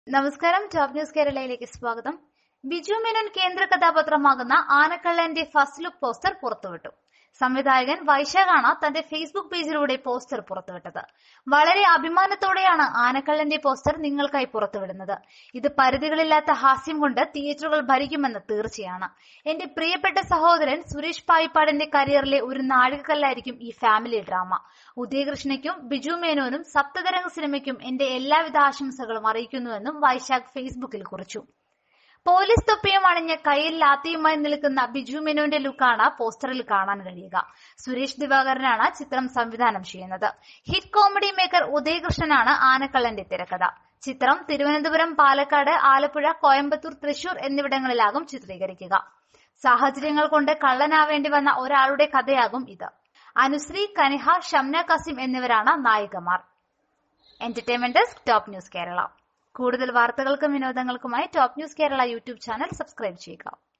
നമസ്കാരം top news കേരളയിലേക്ക് സ്വാഗതം ബിജു മേനോൻ കേന്ദ്ര കഥാപാത്രമാകുന്ന ആനക്കള്ളന്റെ ഫസ്റ്റ് ലുക്ക് പോസ്റ്റർ പുറത്തുവിട്ടു സംവിധായകൻ വൈശാഖാണ് തന്റെ ഫേസ്ബുക്ക് പേജിലൂടെ പോസ്റ്റർ പുറത്തുവിട്ടത് വളരെ അഭിമാനത്തോടെയാണ് ആനക്കള്ളന്റെ പോസ്റ്റർ നിങ്ങൾക്കായി പുറത്തുവിടുന്നത് ഇത് പരിധികളില്ലാത്ത ഹാസ്യം കൊണ്ട് തിയേറ്ററുകൾ ഭരിക്കുമെന്ന് തീർച്ചയാണ് എന്റെ പ്രിയപ്പെട്ട സഹോദരൻ സുരേഷ് പായിപ്പാടിന്റെ കരിയറിലെ ഒരു നാഴികക്കല്ലായിരിക്കും ഈ ഫാമിലി ഡ്രാമ ഉദയകൃഷ്ണയ്ക്കും ബിജു മേനോനും സപ്തതരംഗ സിനിമയ്ക്കും എന്റെ എല്ലാവിധ ആശംസകളും അറിയിക്കുന്നുവെന്നും വൈശാഖ് ഫേസ്ബുക്കിൽ കുറിച്ചു പോലീസ് തൊപ്പിയും അണിഞ്ഞ് കയ്യിൽ ലാത്തിയുമായി നിൽക്കുന്ന ബിജു മെനുവിന്റെ ലുക്കാണ് പോസ്റ്ററിൽ കാണാൻ കഴിയുക സുരേഷ് ദിവാകരനാണ് ചിത്രം സംവിധാനം ചെയ്യുന്നത് ഹിറ്റ് കോമഡി മേക്കർ ഉദയകൃഷ്ണനാണ് ആനക്കള്ളന്റെ തിരക്കഥ ചിത്രം തിരുവനന്തപുരം പാലക്കാട് ആലപ്പുഴ കോയമ്പത്തൂർ തൃശൂർ എന്നിവിടങ്ങളിലാകും ചിത്രീകരിക്കുക സാഹചര്യങ്ങൾ കൊണ്ട് കള്ളനാവേണ്ടി വന്ന ഒരാളുടെ കഥയാകും ഇത് അനുശ്രീ കനിഹ ഷംന കസിം എന്നിവരാണ് നായികമാർ entertainment desk top news Kerala കൂടുതൽ വാർത്തകൾക്കും വിനോദങ്ങൾക്കുമായി top news Kerala YouTube channel subscribe ചെയ്യുക